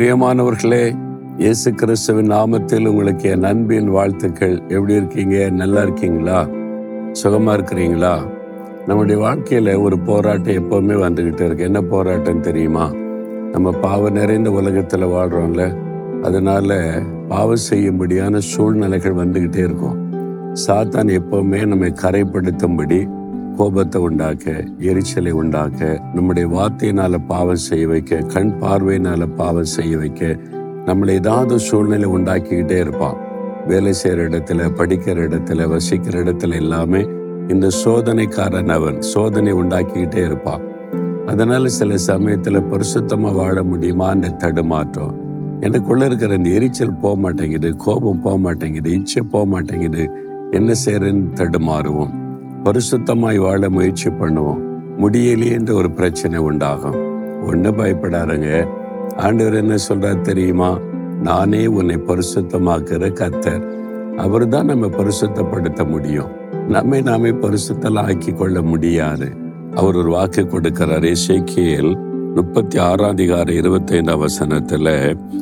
பிரியமானவர்களே இயேசு கிறிஸ்துவின் நாமத்தில் உங்களுக்கு என் அன்பின் வாழ்த்துக்கள் எப்படி இருக்கீங்க நல்லா இருக்கீங்களா சுகமா இருக்கிறீங்களா நம்முடைய வாழ்க்கையில ஒரு போராட்டம் எப்பவுமே வந்துகிட்டு இருக்கு என்ன போராட்டம் தெரியுமா நம்ம பாவம் நிறைந்த உலகத்துல வாழ்றோம்ல அதனால பாவம் செய்யும்படியான சூழ்நிலைகள் வந்துகிட்டே இருக்கும் சாத்தான் எப்பவுமே நம்மை கரைப்படுத்தும்படி கோபத்தை உண்டாக்க எரிச்சலை உண்டாக்க நம்முடைய வார்த்தையினால பாவம் செய்ய வைக்க கண் பார்வையினால பாவம் செய்ய வைக்க நம்மளை ஏதாவது சூழ்நிலை உண்டாக்கிக்கிட்டே இருப்பான் வேலை செய்யற இடத்துல படிக்கிற இடத்துல வசிக்கிற இடத்துல எல்லாமே இந்த சோதனைக்காரன் அவன் சோதனை உண்டாக்கிக்கிட்டே இருப்பான் அதனால சில சமயத்துல பரிசுத்தமா வாழ முடியுமா அந்த தடுமாற்றம் எனக்குள்ள இருக்கிற இந்த எரிச்சல் போக மாட்டேங்குது கோபம் போக மாட்டேங்குது இச்சை போக மாட்டேங்குது என்ன செய்யறேன்னு தடுமாறுவோம் பரிசுத்தமாய் வாழ முயற்சி பண்ணுவோம் முடியலையேன்ற ஒரு பிரச்சனை உண்டாகும் ஒண்ணு பயப்படாருங்க ஆண்டவர் என்ன சொல்றார் தெரியுமா நானே உன்னை பரிசுத்தமாக்குற கத்தர் அவர் தான் நம்ம பரிசுத்தப்படுத்த முடியும் நம்மை நாமே பரிசுத்தலாம் ஆக்கி கொள்ள முடியாது அவர் ஒரு வாக்கு கொடுக்கிறார் இசைக்கியல் முப்பத்தி ஆறாம் அதிகார இருபத்தைந்தாம் வசனத்துல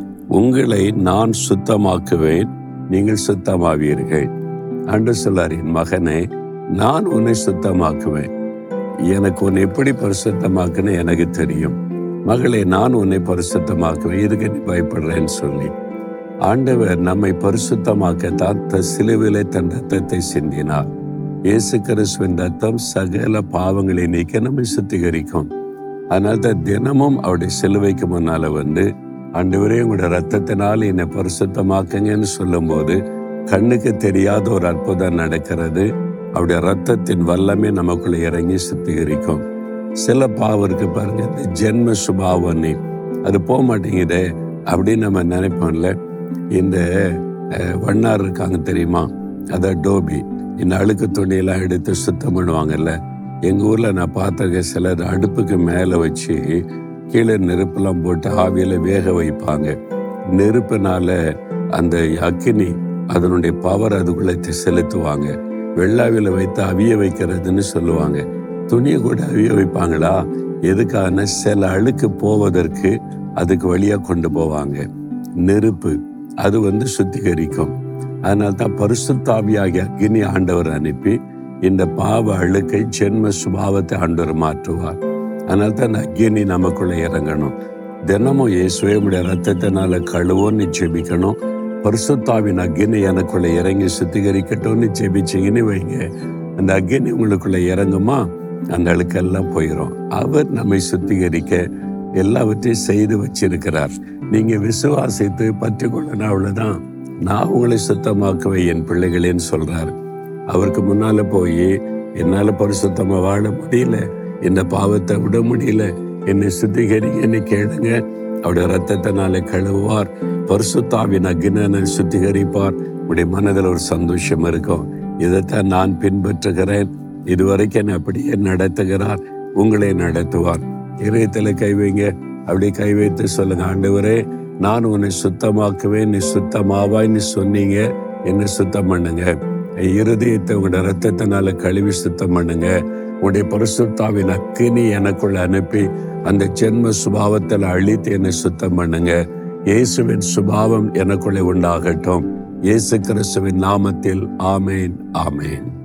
உங்களை நான் சுத்தமாக்குவேன் நீங்கள் சுத்தமாவீர்கள் அன்று சொல்லார் என் மகனே நான் உன்னை சுத்தமாக்குவேன் எனக்கு உன்னை எப்படி பரிசுத்தமாக்குன்னு எனக்கு தெரியும் மகளே நான் உன்னை பரிசுத்தமாக்குவேன் இதுக்கு நீ பயப்படுறேன்னு சொல்லி ஆண்டவர் நம்மை பரிசுத்தமாக்க தாத்த சிலுவிலை தன் ரத்தத்தை சிந்தினார் இயேசு கிறிஸ்துவின் ரத்தம் சகல பாவங்களை நீக்க நம்மை சுத்திகரிக்கும் அதனால தான் தினமும் அவருடைய சிலுவைக்கு முன்னால வந்து ஆண்டவரே உங்களுடைய ரத்தத்தினால் என்னை பரிசுத்தமாக்குங்கன்னு சொல்லும்போது கண்ணுக்கு தெரியாத ஒரு அற்புதம் நடக்கிறது அவருடைய ரத்தத்தின் வல்லமே நமக்குள்ள இறங்கி சுத்திகரிக்கும் சில பாவம் இருக்கு பாருங்க இந்த ஜென்ம சுபாவனி அது போக மாட்டேங்குதே அப்படின்னு நம்ம நினைப்போம்ல இந்த அஹ், வண்ணார் இருக்காங்க தெரியுமா அதான் டோபி இந்த அழுக்கு துணியெல்லாம் எடுத்து சுத்தம் பண்ணுவாங்கல்ல எங்க ஊர்ல நான் பார்த்திருக்கேன் சிலர் அடுப்புக்கு மேல வச்சு கீழே நெருப்பெல்லாம் போட்டு ஆவியில வேக வைப்பாங்க நெருப்புனால அந்த அக்கினி அதனுடைய பவர் அதுக்குள்ள தி- செலுத்துவாங்க வெள்ளாவில வைத்து அவிய வைக்கிறதுன்னு சொல்லுவாங்க துணியை கூட அவிய வைப்பாங்களா எதுக்கான சில அழுக்கு போவதற்கு அதுக்கு வழியா கொண்டு போவாங்க நெருப்பு அது வந்து சுத்திகரிக்கும் அதனால தான் பரிசுத்தாவியாகிய அக்னி ஆண்டவர் அனுப்பி இந்த பாவ அழுக்கை ஜென்ம சுபாவத்தை ஆண்டவர் மாற்றுவார் அதனால தான் இந்த அக்னி நமக்குள்ள இறங்கணும் தினமும் இயேசுவே உடைய ரத்தத்தினால கழுவோன்னு ஜெபிக்கணும் பரிசுத்தாவின் அக்னி எனக்குள்ள இறங்கி சுத்திகரிக்கட்டும்னு ஜெபிச்சீங்கன்னு வைங்க அந்த அக்னி உங்களுக்குள்ள இறங்குமா அந்த அழுக்கெல்லாம் போயிடும் அவர் நம்மை சுத்திகரிக்க எல்லாவற்றையும் செய்து வச்சிருக்கிறார் நீங்க விசுவாசித்து பற்றி கொள்ளணும் அவ்வளவுதான் நான் உங்களை சுத்தமாக்குவேன் என் பிள்ளைகளேன்னு சொல்றாரு அவருக்கு முன்னால போய் என்னால பரிசுத்தமா வாழ முடியல இந்த பாவத்தை விட முடியல என்னை சுத்திகரிங்கன்னு கேளுங்க அவருடைய ரத்தத்தினால கழுவுவார் பரிசுத்தாவின் அக்னனை சுத்திகரிப்பார் உடைய மனதில் ஒரு சந்தோஷம் இருக்கும் இதைத்தான் நான் பின்பற்றுகிறேன் இதுவரைக்கும் என்னை அப்படியே நடத்துகிறார் உங்களை நடத்துவார் இதயத்துல கை வைங்க அப்படி கை வைத்து சொல்லுங்க ஆண்டவரே நான் உன்னை சுத்தமாக்குவேன் நீ சுத்தமாவாய் நீ சொன்னீங்க என்ன சுத்தம் பண்ணுங்க என் இருதயத்தை உங்களோட ரத்தத்தினால கழுவி சுத்தம் பண்ணுங்க உங்களுடைய பரிசுத்தாவின் அக்கினி எனக்குள்ள அனுப்பி அந்த ஜென்ம சுபாவத்தில் அழித்து என்னை சுத்தம் பண்ணுங்க இயேசுவின் சுபாவம் எனக்குள்ளே உண்டாகட்டும் இயேசு கிறிஸ்துவின் நாமத்தில் ஆமேன் ஆமேன்